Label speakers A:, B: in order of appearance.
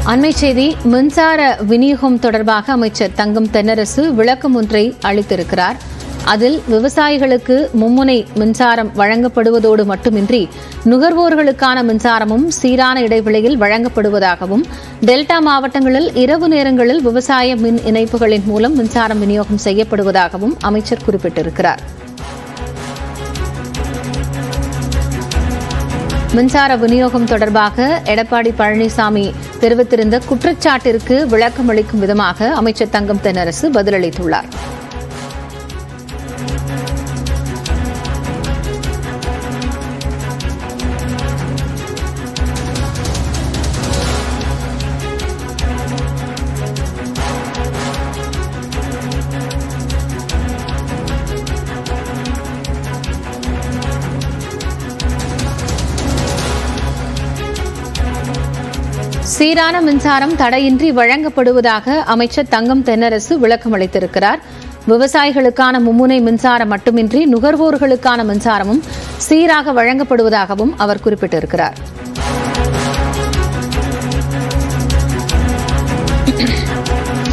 A: அண்மை செய்தி மின்சார விநியோகம் தொடர்பாக அமைச்சர் தங்கம் தென்னரசு விளக்கம் ஒன்றை அளித்திருக்கிறார் அதில் விவசாயிகளுக்கு மும்முனை மின்சாரம் வழங்கப்படுவதோடு மட்டுமின்றி நுகர்வோர்களுக்கான மின்சாரமும் சீரான இடைவெளியில் வழங்கப்படுவதாகவும் டெல்டா மாவட்டங்களில் இரவு நேரங்களில் விவசாய மின் இணைப்புகளின் மூலம் மின்சாரம் விநியோகம் செய்யப்படுவதாகவும் அமைச்சர் குறிப்பிட்டிருக்கிறார் மின்சார விநியோகம் தொடர்பாக எடப்பாடி பழனிசாமி தெரிவித்திருந்த குற்றச்சாட்டிற்கு விளக்கம் அளிக்கும் விதமாக அமைச்சர் தங்கம் தென்னரசு பதிலளித்துள்ளார் சீரான மின்சாரம் தடையின்றி வழங்கப்படுவதாக அமைச்சர் தங்கம் தென்னரசு விளக்கம் அளித்திருக்கிறார் விவசாயிகளுக்கான மும்முனை மின்சாரம் மட்டுமின்றி நுகர்வோர்களுக்கான மின்சாரமும் சீராக வழங்கப்படுவதாகவும் அவர் குறிப்பிட்டிருக்கிறார்